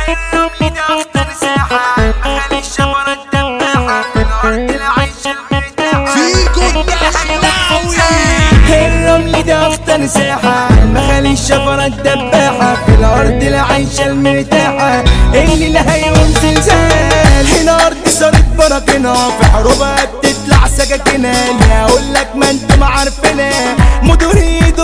الرمل ده اخطر ساحة مخالي الشفرة الدباحة في الارض العيش المرتاحة فيكو الدخلاوي الرمل ده اخطر ساحة مخالي الشفرة الدباحة في الارض العيشة المرتاحة اللي لها يوم زلزال هنا ارض صارت براكنا في حروبها بتطلع سكاكينا اللي اقول لك ما انتم عارفينها مديريد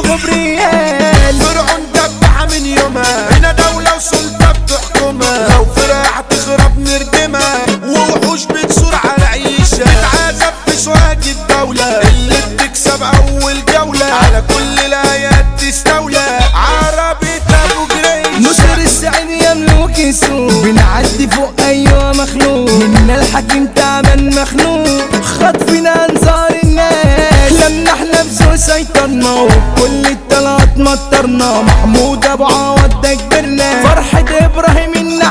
غبريال فرعون دبحة من يومها هنا دولة وسلطة بتحكمها لو فرع تخرب نردمها ووحوش بتصور على عيشة تتعذب في سواق الدولة اللي بتكسب أول جولة على كل الآيات تستولى عربي أبو جريش نصر السعيد يملك السوق بنعدي فوق ايوه مخلوق منا الحكيم تعبان مخنوق خطفنا انظار الناس لما احنا بسوق سيطرنا وكل الطلعات مطرنا محمود ابو عوض ده كبرنا فرحة ابراهيم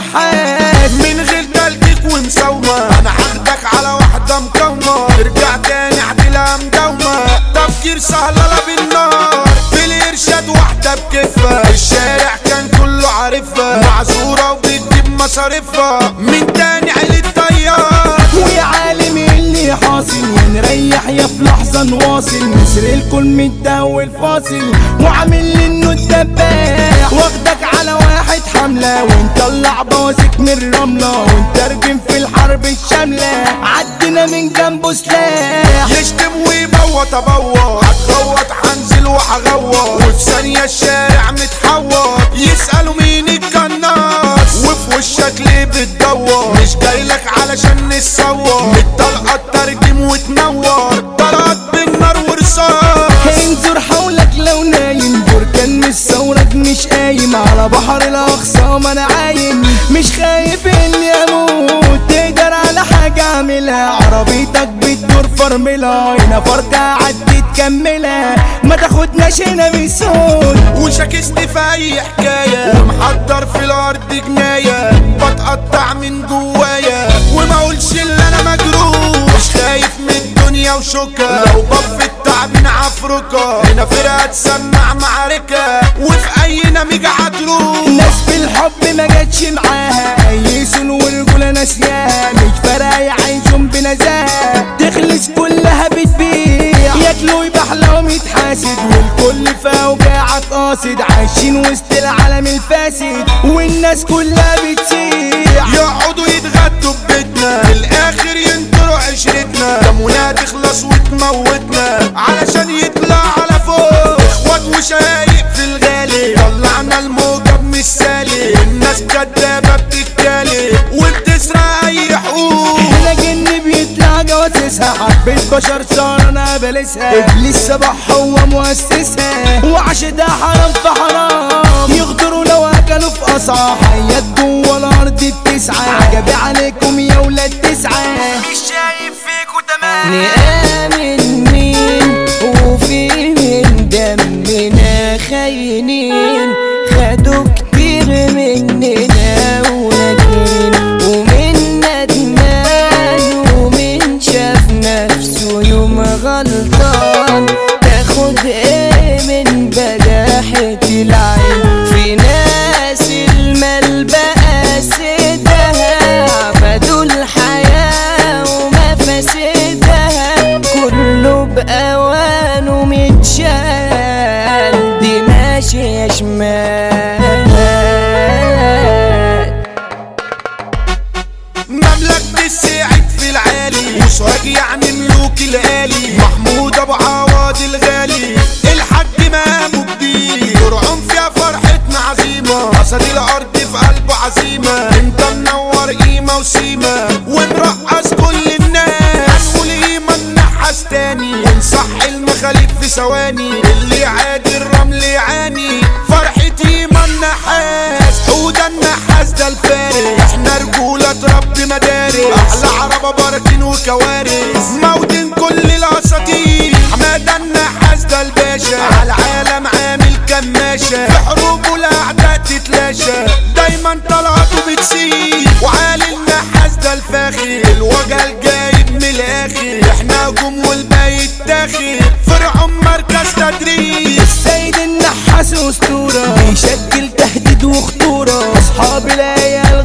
النحاس من غير تلكيك ومساومة أنا هاخدك على واحدة مقاومة ارجع تاني عدلها مداومة تفكير سهلة لا بالنار في الإرشاد واحدة بكفة الشارع كان كله عارفها معذورة وبتجيب مصاريفها من تاني عيلة طيار ويا عالم اللي حاصل يا نريح يا في لحظة نواصل نسر الكل متداول فاصل وعامل لي انه الدباح واخدك على واحد حملة ونطلع بواسك من الرملة ونترجم في الحرب الشاملة عدنا من جنبه سلاح يشتم ويبوط ابوط هتغوط هنزل وهغوط وفي ثانية الشارع متحوط يسألوا مين القناص وفي وشك ليه بتدور مش جايلك علشان نتصور الطلقة ترجم وتنور طلقات بالنار ورصاص انظر حولك لو نايم بركان مش ثورك مش قايم على بحر الاقصى انا عايم مش خايف اني اموت تقدر على حاجة اعملها عربيتك بتدور فرملها هنا فرقة عدي تكملها ما تاخدناش هنا بسهول وشاكست في اي حكاية ومحضر في الارض جناية بتقطع من جوايا وما اقولش اللي انا مجروح مش خايف من الدنيا وشوكة لو بف التعبين عفركة هنا فرقة تسمع معركة وفي اي نميجة هتروح ناس بالحب ما جاتش معاها يسون ورجولة ناسياها مش فارقة يعيشون بنزاهة تخلص كلها بتبيع ياكلوا يبحلهم يتحاسد والكل في اوجاعك قاصد عايشين وسط العالم الفاسد والناس كلها بتسيح يقعدوا يتغدوا ببيتنا في الاخر ينطروا عشرتنا دمنا تخلص وتموتنا علشان يطلع على فوق اخوات وشايق في الغالي طلعنا الموجة بمثالي الناس كدابة بتتكالي وبتسرق اي حقوق هنا جن بيطلع جواسسها حبة بشر صار انا بلسها ابليس صباح هو مؤسسها وعشدها حرام في حرام يغدروا لو اكلوا في قصعة حيات جوه الارض التسعة عجبي عليكم يا ولاد تسعة مش شايف فيكوا تمام نآمن مين وفي من دمنا خاينين خدوا كتير مننا ولكن ومن ندمان ومن شاف نفسه يوم غلطان تاخد ايه من بجاحة العين في ناس المال بقى سدها عبدوا الحياة ومفاسدها كله بأوانه متشال دي ماشية شمال مملكة السعيد في العالي وسواج يعني ملوك الآلي محمود أبو عوض الغالي الحاج مامو جديد فرعون فيها فرحتنا عزيمة أسد الأرض في قلبه عزيمة أنت منور قيمة وسيمة ونرقص كل الناس هنقول قيمة ننحس تاني ونصح المخاليف في ثواني اللي يعادي الرمل يعاني فرحتي ما النحاس حوده النحاس ده الفارس احنا رجولة رب مدارس احلى عربة براكين وكوارث موتين كل الاساطير حمادة النحاس ده الباشا على العالم عامل كماشة في حروبه الاعداء تتلاشى دايما طلعته بتسيب وعالي النحاس ده الفاخر الوجه الجايب من الاخر احنا هجوم والباقي التاخر فرعون مركز تدريب السيد النحاس اسطورة بيشكل تهديد وخطورة اصحاب العيال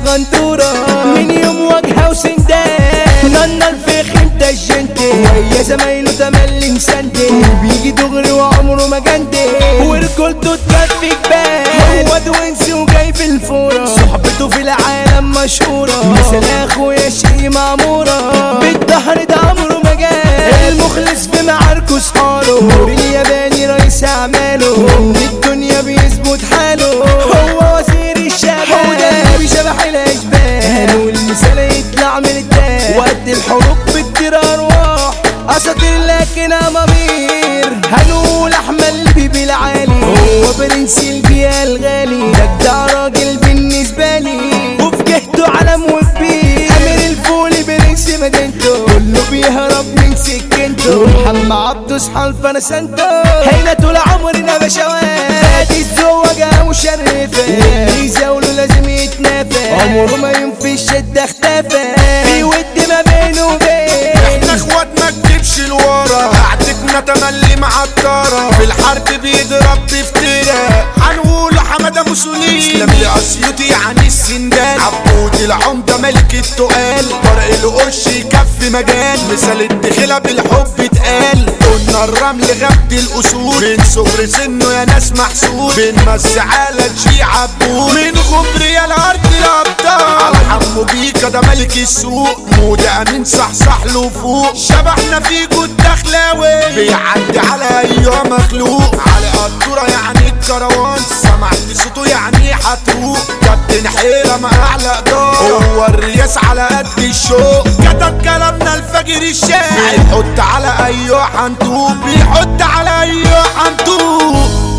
غندورة من يوم واجهة وسندان نانا الفخ انت الجنتي ويا زمايله تملي مسندي وبيجي دغري وعمره ما جندي ورجولته تكفي جبال هو دوينسي وجاي في الفورة صحبته في العالم مشهورة مثل اخويا شقي معمورة بالظهر ده عمره ما جال المخلص في معاركه صحاله نور الياباني رئيس اعماله من الدنيا بيظبط حاله هو وزير الشباب هو ده بيشبح الاشباه والمثال يطلع من الدار وقت الحروب بتطير ارواح اساطير لكن امامير هنقول احمد البيبي العالي هو برنس البيئة الغالي ده راجل بالنسبة لي وفي جهته علم وكبير امير الفولي برنس مدينته كله بيهرب من سكنته محمد عبده اصحى الفرسنتو هنا طول عمرنا بشوات الزوجة مشرفة اللي يزاوله لازم يتنافى عمره ما ينفي الشدة اختفى في ود ما بينه وبين احنا اخوات ما تجيبش لورا قعدتنا تملي معطرة في الحرب بيضرب بفترة هنقول حمادة موسولين اسلام الاسيوطي يعني السندان عبود العمدة ملك التقال طارق القرش يكفي مجال مثال الدخلة بالحب اتقال قلنا الرمل غبد الاصول من صغر سنه يا ناس محسود بنمس على تشي عبود من غبر يا الارض الابطال على حمو بيكا ده ملك السوق مودة امين صح صح له فوق شبحنا في جود دخلاوي بيعدي على ايها مخلوق على قدورة يعني الكروان سمعت صوته يعني هتروق كابتن حيرة ما اعلى دار هو الرياس على قد الشوق كتب كلامنا الفجر الشاعر بيحط على ايها حنطوب بيحط على ايها حنطوب